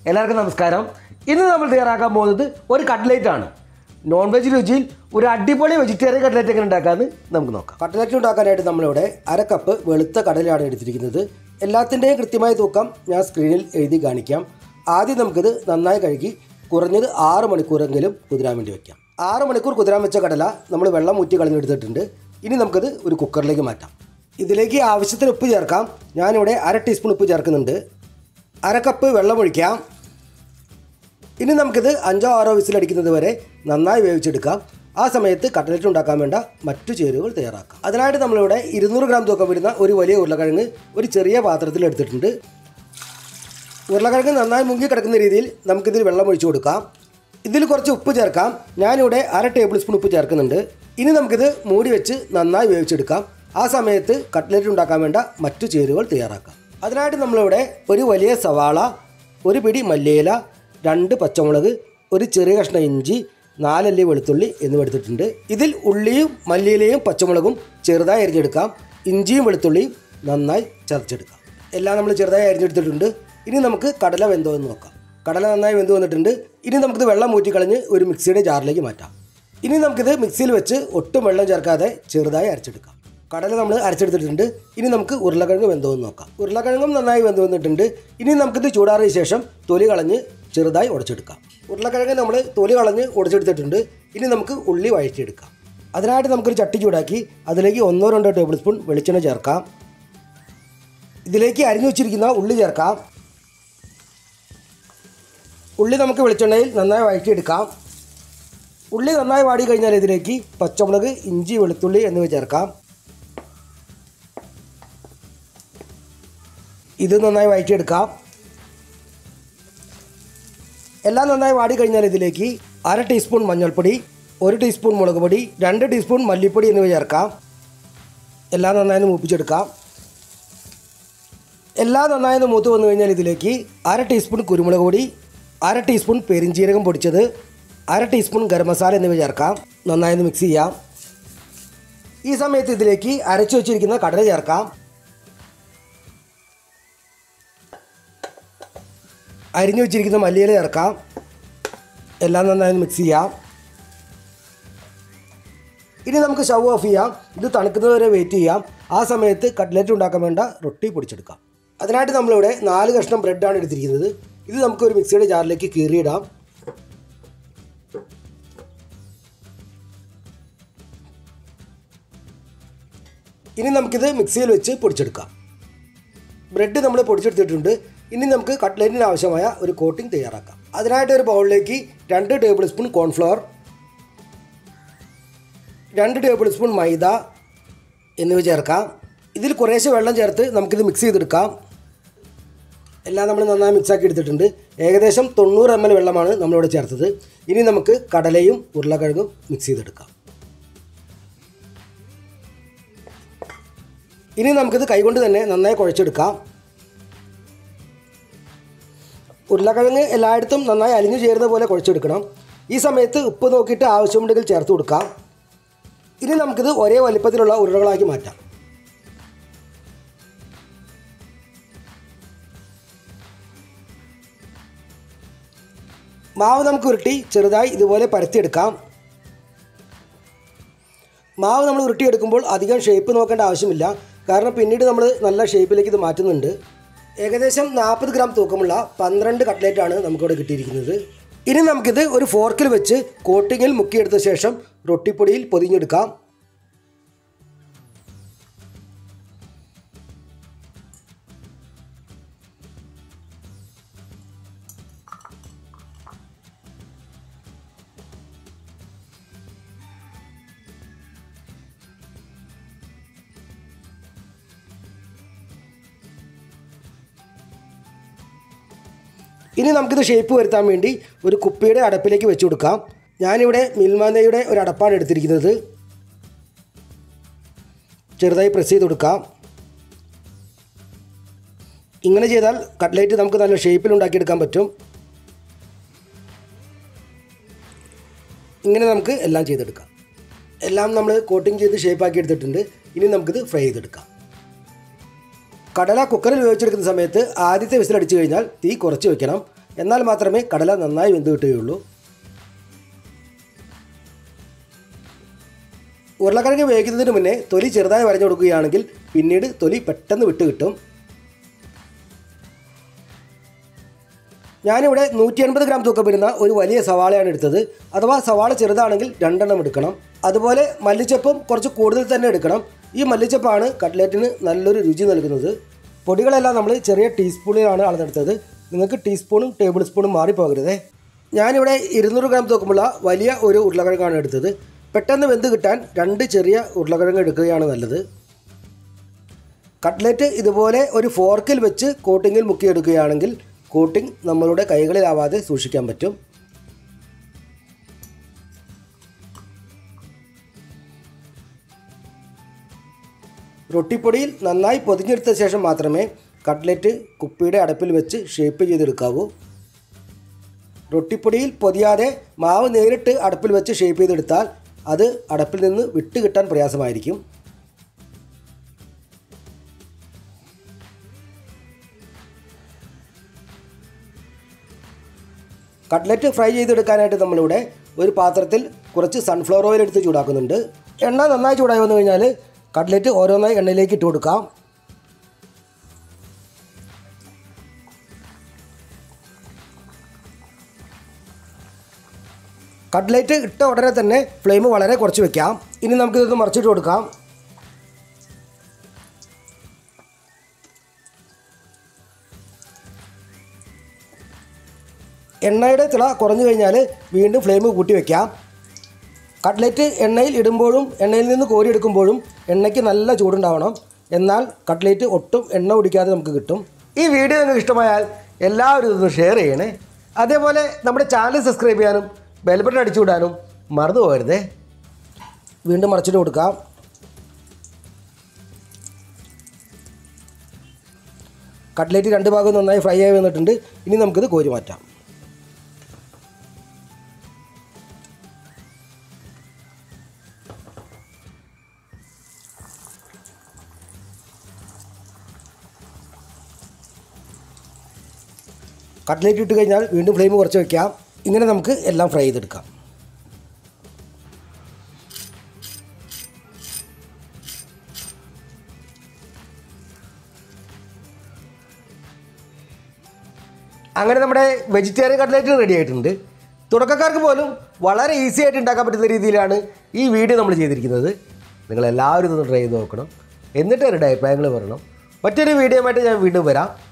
എല്ലാവർക്കും നമസ്കാരം ഇന്ന് നമ്മൾ തയ്യാറാക്കാൻ പോകുന്നത് ഒരു കട്ട്ലേറ്റ് ആണ് നോൺ വെജ് രുചിയിൽ ഒരു അടിപൊളി വെജിറ്റേറിയൻ കട്ട്ലേറ്റ് എങ്ങനെ ഉണ്ടാക്കാമെന്ന് നമുക്ക് നോക്കാം കട്ട്ലറ്റ് ഉണ്ടാക്കാനായിട്ട് നമ്മളിവിടെ അര കപ്പ് വെളുത്ത കടലയാണ് എടുത്തിരിക്കുന്നത് എല്ലാത്തിൻ്റെയും കൃത്യമായ തൂക്കം ഞാൻ സ്ക്രീനിൽ എഴുതി കാണിക്കാം ആദ്യം നമുക്കിത് നന്നായി കഴുകി കുറഞ്ഞത് ആറ് മണിക്കൂറെങ്കിലും കുതിരാൻ വേണ്ടി വയ്ക്കാം ആറ് മണിക്കൂർ കുതിരാൻ വെച്ച കടല നമ്മൾ വെള്ളം ഊറ്റി കളഞ്ഞെടുത്തിട്ടുണ്ട് ഇനി നമുക്കിത് ഒരു കുക്കറിലേക്ക് മാറ്റാം ഇതിലേക്ക് ആവശ്യത്തിന് ഉപ്പ് ചേർക്കാം ഞാനിവിടെ അര ടീസ്പൂൺ ഉപ്പ് ചേർക്കുന്നുണ്ട് അര കപ്പ് വെള്ളം ഒഴിക്കാം ഇനി നമുക്കിത് അഞ്ചോ ആറോ വിസിലടിക്കുന്നത് വരെ നന്നായി വേവിച്ചെടുക്കാം ആ സമയത്ത് കട്ട്ലറ്റ് ഉണ്ടാക്കാൻ വേണ്ട മറ്റു ചേരുവകൾ തയ്യാറാക്കാം അതിനായിട്ട് നമ്മളിവിടെ ഇരുന്നൂറ് ഗ്രാം തൂക്കം വരുന്ന ഒരു വലിയ ഉരുളക്കിഴങ്ങ് ഒരു ചെറിയ പാത്രത്തിൽ എടുത്തിട്ടുണ്ട് ഉരുളക്കിഴങ്ങ് നന്നായി മുങ്ങി കിടക്കുന്ന രീതിയിൽ നമുക്കിതിൽ വെള്ളം ഒഴിച്ചു കൊടുക്കാം ഇതിൽ കുറച്ച് ഉപ്പ് ചേർക്കാം ഞാനിവിടെ അര ടേബിൾ സ്പൂൺ ഉപ്പ് ചേർക്കുന്നുണ്ട് ഇനി നമുക്കിത് മൂടി വെച്ച് നന്നായി വേവിച്ചെടുക്കാം ആ സമയത്ത് കട്ട്ലറ്റ് ഉണ്ടാക്കാൻ വേണ്ട മറ്റു ചേരുവകൾ തയ്യാറാക്കാം അതിനായിട്ട് നമ്മളിവിടെ ഒരു വലിയ സവാള ഒരു പിടി മല്ലിയില രണ്ട് പച്ചമുളക് ഒരു ചെറിയ കഷ്ണം ഇഞ്ചി നാലല്ലി വെളുത്തുള്ളി എന്നിവ എടുത്തിട്ടുണ്ട് ഇതിൽ ഉള്ളിയും മല്ലിയിലയും പച്ചമുളകും ചെറുതായി അരിഞ്ഞെടുക്കാം ഇഞ്ചിയും വെളുത്തുള്ളിയും നന്നായി ചതച്ചെടുക്കാം എല്ലാം നമ്മൾ ചെറുതായി അരിഞ്ഞെടുത്തിട്ടുണ്ട് ഇനി നമുക്ക് കടല വെന്തോ എന്ന് നോക്കാം കടല നന്നായി വെന്ത് വന്നിട്ടുണ്ട് ഇനി നമുക്കിത് വെള്ളം ഊറ്റിക്കളഞ്ഞ് ഒരു മിക്സിയുടെ ജാറിലേക്ക് മാറ്റാം ഇനി നമുക്കിത് മിക്സിയിൽ വെച്ച് ഒട്ടും വെള്ളം ചേർക്കാതെ ചെറുതായി അരച്ചെടുക്കാം കടല നമ്മൾ അരച്ചെടുത്തിട്ടുണ്ട് ഇനി നമുക്ക് ഉരുളക്കിഴങ്ങ് വെന്തോ എന്ന് നോക്കാം ഉരുളക്കിഴങ്ങും നന്നായി വെന്ത് വന്നിട്ടുണ്ട് ഇനി നമുക്കിത് ചൂടാറിയ ശേഷം തൊലി കളഞ്ഞ് ചെറുതായി ഉടച്ചെടുക്കാം ഉരുളക്കിഴങ്ങ് നമ്മൾ തൊലി കളഞ്ഞ് ഉടച്ചെടുത്തിട്ടുണ്ട് ഇനി നമുക്ക് ഉള്ളി വഴറ്റിയെടുക്കാം അതിനായിട്ട് നമുക്കൊരു ചട്ടി ചൂടാക്കി അതിലേക്ക് ഒന്നോ രണ്ടോ ടേബിൾ സ്പൂൺ വെളിച്ചെണ്ണ ചേർക്കാം ഇതിലേക്ക് അരിഞ്ഞു വെച്ചിരിക്കുന്ന ഉള്ളി ചേർക്കാം ഉള്ളി നമുക്ക് വെളിച്ചെണ്ണയിൽ നന്നായി വഴറ്റിയെടുക്കാം ഉള്ളി നന്നായി വാടി കഴിഞ്ഞാൽ ഇതിലേക്ക് പച്ചമുളക് ഇഞ്ചി വെളുത്തുള്ളി എന്നിവ ചേർക്കാം ഇത് നന്നായി വഴറ്റിയെടുക്കാം എല്ലാം നന്നായി വാടി കഴിഞ്ഞാൽ ഇതിലേക്ക് അര ടീസ്പൂൺ മഞ്ഞൾപ്പൊടി ഒരു ടീസ്പൂൺ മുളക് പൊടി രണ്ട് ടീസ്പൂൺ മല്ലിപ്പൊടി എന്നിവ ചേർക്കാം എല്ലാം നന്നായി മൂപ്പിച്ചെടുക്കാം എല്ലാം നന്നായി ഒന്ന് മൂത്ത് വന്നു കഴിഞ്ഞാൽ ഇതിലേക്ക് അര ടീസ്പൂൺ കുരുമുളക് പൊടി അര ടീസ്പൂൺ പെരിഞ്ജീരകം പൊടിച്ചത് അര ടീസ്പൂൺ ഗരം മസാല എന്നിവ ചേർക്കാം നന്നായി ഒന്ന് മിക്സ് ചെയ്യാം ഈ സമയത്ത് ഇതിലേക്ക് അരച്ചു വെച്ചിരിക്കുന്ന കടല ചേർക്കാം അരിഞ്ഞു വെച്ചിരിക്കുന്ന മല്ലിയില ചേർക്കാം എല്ലാം നന്നായി ഒന്ന് മിക്സ് ചെയ്യാം ഇനി നമുക്ക് സ്റ്റവ് ഓഫ് ചെയ്യാം ഇത് തണുക്കുന്നത് വരെ വെയിറ്റ് ചെയ്യാം ആ സമയത്ത് കട്ട്ലറ്റ് ഉണ്ടാക്കാൻ വേണ്ട റൊട്ടി പൊടിച്ചെടുക്കാം അതിനായിട്ട് നമ്മളിവിടെ നാല് കഷ്ണം ബ്രെഡാണ് എടുത്തിരിക്കുന്നത് ഇത് നമുക്ക് ഒരു മിക്സിയുടെ ജാറിലേക്ക് കീറിയിടാം ഇനി നമുക്കിത് മിക്സിയിൽ വെച്ച് പൊടിച്ചെടുക്കാം ബ്രെഡ് നമ്മൾ പൊടിച്ചെടുത്തിട്ടുണ്ട് ഇനി നമുക്ക് കട്ട്ലറ്റിന് ആവശ്യമായ ഒരു കോട്ടിംഗ് തയ്യാറാക്കാം അതിനായിട്ട് ഒരു ബൗളിലേക്ക് രണ്ട് ടേബിൾ സ്പൂൺ കോൺഫ്ലവർ രണ്ട് ടേബിൾ സ്പൂൺ മൈദ എന്നിവ ചേർക്കാം ഇതിൽ കുറേശ്ശെ വെള്ളം ചേർത്ത് നമുക്കിത് മിക്സ് ചെയ്തെടുക്കാം എല്ലാം നമ്മൾ നന്നായി മിക്സാക്കി എടുത്തിട്ടുണ്ട് ഏകദേശം തൊണ്ണൂറ് എം എൽ വെള്ളമാണ് നമ്മളിവിടെ ചേർത്തത് ഇനി നമുക്ക് കടലയും ഉരുളക്കിഴങ്ങും മിക്സ് ചെയ്തെടുക്കാം ഇനി നമുക്കിത് കൈകൊണ്ട് തന്നെ നന്നായി കുഴച്ചെടുക്കാം ഉരുളക്കിഴങ്ങ് എല്ലായിടത്തും നന്നായി അലിഞ്ഞു ചേരുന്ന പോലെ കുഴച്ചെടുക്കണം ഈ സമയത്ത് ഉപ്പ് നോക്കിയിട്ട് ആവശ്യമുണ്ടെങ്കിൽ ചേർത്ത് കൊടുക്കാം ഇനി നമുക്കിത് ഒരേ വലിപ്പത്തിലുള്ള ഉരുളകളാക്കി മാറ്റാം മാവ് നമുക്ക് ഉരുട്ടി ചെറുതായി ഇതുപോലെ പരത്തിയെടുക്കാം മാവ് നമ്മൾ ഉരുട്ടിയെടുക്കുമ്പോൾ അധികം ഷേപ്പ് നോക്കേണ്ട ആവശ്യമില്ല കാരണം പിന്നീട് നമ്മൾ നല്ല ഷേപ്പിലേക്ക് ഇത് മാറ്റുന്നുണ്ട് ഏകദേശം നാൽപ്പത് ഗ്രാം തൂക്കമുള്ള പന്ത്രണ്ട് കട്ട്ലേറ്റാണ് നമുക്കിവിടെ കിട്ടിയിരിക്കുന്നത് ഇനി നമുക്കിത് ഒരു ഫോർക്കിൽ വെച്ച് കോട്ടിങ്ങിൽ മുക്കിയെടുത്ത ശേഷം റൊട്ടിപ്പൊടിയിൽ പൊതിഞ്ഞെടുക്കാം ഇനി നമുക്കിത് ഷേപ്പ് വരുത്താൻ വേണ്ടി ഒരു കുപ്പിയുടെ അടപ്പിലേക്ക് വെച്ച് കൊടുക്കാം ഞാനിവിടെ മിൽമാനയുടെ ഒരു അടപ്പാണ് എടുത്തിരിക്കുന്നത് ചെറുതായി പ്രസ് ചെയ്ത് കൊടുക്കാം ഇങ്ങനെ ചെയ്താൽ കട്ട്ലേറ്റ് നമുക്ക് നല്ല ഷേപ്പിൽ ഉണ്ടാക്കിയെടുക്കാൻ പറ്റും ഇങ്ങനെ നമുക്ക് എല്ലാം ചെയ്തെടുക്കാം എല്ലാം നമ്മൾ കോട്ടിങ് ചെയ്ത് ഷേപ്പാക്കി എടുത്തിട്ടുണ്ട് ഇനി നമുക്കിത് ഫ്രൈ ചെയ്തെടുക്കാം കടല കുക്കറിൽ വേവിച്ചെടുക്കുന്ന സമയത്ത് ആദ്യത്തെ വിസിൽ അടിച്ചു കഴിഞ്ഞാൽ തീ കുറച്ച് വെക്കണം എന്നാൽ മാത്രമേ കടല നന്നായി വെന്ത് കിട്ടുകയുള്ളൂ ഉരുളക്കിഴങ്ങ് വേവിക്കുന്നതിന് മുന്നേ തൊലി ചെറുതായി വരഞ്ഞു കൊടുക്കുകയാണെങ്കിൽ പിന്നീട് തൊലി പെട്ടെന്ന് വിട്ട് കിട്ടും ഞാനിവിടെ നൂറ്റി എൺപത് ഗ്രാം തൂക്കം വരുന്ന ഒരു വലിയ സവാളയാണ് എടുത്തത് അഥവാ സവാള ചെറുതാണെങ്കിൽ രണ്ടെണ്ണം എടുക്കണം അതുപോലെ മല്ലിച്ചപ്പും കുറച്ച് കൂടുതൽ തന്നെ എടുക്കണം ഈ മല്ലിച്ചപ്പാണ് കട്ട്ലേറ്റിന് നല്ലൊരു രുചി നൽകുന്നത് പൊടികളെല്ലാം നമ്മൾ ചെറിയ ടീസ്പൂണിലാണ് അളന്നെടുത്തത് നിങ്ങൾക്ക് ടീസ്പൂണും ടേബിൾ സ്പൂണും മാറിപ്പോകരുതേ ഞാനിവിടെ ഇരുന്നൂറ് ഗ്രാം തൂക്കമുള്ള വലിയ ഒരു ഉരുളക്കിഴങ്ങാണ് എടുത്തത് പെട്ടെന്ന് വെന്ത് കിട്ടാൻ രണ്ട് ചെറിയ ഉരുളക്കിഴങ്ങ് എടുക്കുകയാണ് നല്ലത് കട്ട്ലറ്റ് ഇതുപോലെ ഒരു ഫോർക്കിൽ വെച്ച് കോട്ടിങ്ങിൽ മുക്കിയെടുക്കുകയാണെങ്കിൽ കോട്ടിംഗ് നമ്മളുടെ കൈകളിലാവാതെ സൂക്ഷിക്കാൻ പറ്റും റൊട്ടിപ്പൊടിയിൽ നന്നായി പൊതിഞ്ഞെടുത്ത ശേഷം മാത്രമേ കട്ട്ലറ്റ് കുപ്പിയുടെ അടപ്പിൽ വെച്ച് ഷേപ്പ് ചെയ്തെടുക്കാവൂ റൊട്ടിപ്പൊടിയിൽ പൊതിയാതെ മാവ് നേരിട്ട് അടപ്പിൽ വെച്ച് ഷേപ്പ് ചെയ്തെടുത്താൽ അത് അടപ്പിൽ നിന്ന് വിട്ട് കിട്ടാൻ പ്രയാസമായിരിക്കും കട്ട്ലറ്റ് ഫ്രൈ ചെയ്തെടുക്കാനായിട്ട് നമ്മളിവിടെ ഒരു പാത്രത്തിൽ കുറച്ച് സൺഫ്ലവർ ഓയിൽ എടുത്ത് ചൂടാക്കുന്നുണ്ട് എണ്ണ നന്നായി ചൂടായി വന്നു കഴിഞ്ഞാൽ കട്ട്ലറ്റ് ഓരോന്നായി എണ്ണയിലേക്ക് ഇട്ട് കൊടുക്കാം കട്ട്ലറ്റ് ഇട്ട ഉടനെ തന്നെ ഫ്ലെയിം വളരെ കുറച്ച് വെക്കാം ഇനി നമുക്കിതൊന്ന് മറിച്ചിട്ട് കൊടുക്കാം എണ്ണയുടെ തിള കുറഞ്ഞു കഴിഞ്ഞാൽ വീണ്ടും ഫ്ലെയിം കൂട്ടി വെക്കാം കട്ട്ലറ്റ് എണ്ണയിൽ ഇടുമ്പോഴും എണ്ണയിൽ നിന്ന് കോരിയെടുക്കുമ്പോഴും എണ്ണയ്ക്ക് നല്ല ചൂടുണ്ടാവണം എന്നാൽ കട്ട്ലറ്റ് ഒട്ടും എണ്ണ കുടിക്കാതെ നമുക്ക് കിട്ടും ഈ വീഡിയോ നിങ്ങൾക്ക് ഇഷ്ടമായാൽ എല്ലാവരും ഇതൊന്ന് ഷെയർ ചെയ്യണേ അതേപോലെ നമ്മുടെ ചാനൽ സബ്സ്ക്രൈബ് ചെയ്യാനും ബെൽബട്ടൺ അടിച്ചു വിടാനും മറന്നു പോകരുതേ വീണ്ടും മറിച്ചിട്ട് കൊടുക്കാം കട്ട്ലറ്റ് രണ്ട് ഭാഗവും നന്നായി ഫ്രൈ ആയി വന്നിട്ടുണ്ട് ഇനി നമുക്കിത് കോരി മാറ്റാം കട്ട്ലേറ്റ് ഇട്ട് കഴിഞ്ഞാൽ വീണ്ടും ഫ്ലെയിം കുറച്ച് വെക്കാം ഇങ്ങനെ നമുക്ക് എല്ലാം ഫ്രൈ ചെയ്തെടുക്കാം അങ്ങനെ നമ്മുടെ വെജിറ്റേറിയൻ കട്ട്ലേറ്റ് റെഡി ആയിട്ടുണ്ട് തുടക്കക്കാർക്ക് പോലും വളരെ ഈസി ആയിട്ട് ഉണ്ടാക്കാൻ പറ്റുന്ന രീതിയിലാണ് ഈ വീഡിയോ നമ്മൾ ചെയ്തിരിക്കുന്നത് നിങ്ങൾ എല്ലാവരും ഇതൊന്ന് ട്രൈ ചെയ്ത് നോക്കണം എന്നിട്ട് അവരുടെ അഭിപ്രായങ്ങൾ പറയണം മറ്റൊരു വീഡിയോ ആയിട്ട് ഞാൻ വീണ്ടും വരാം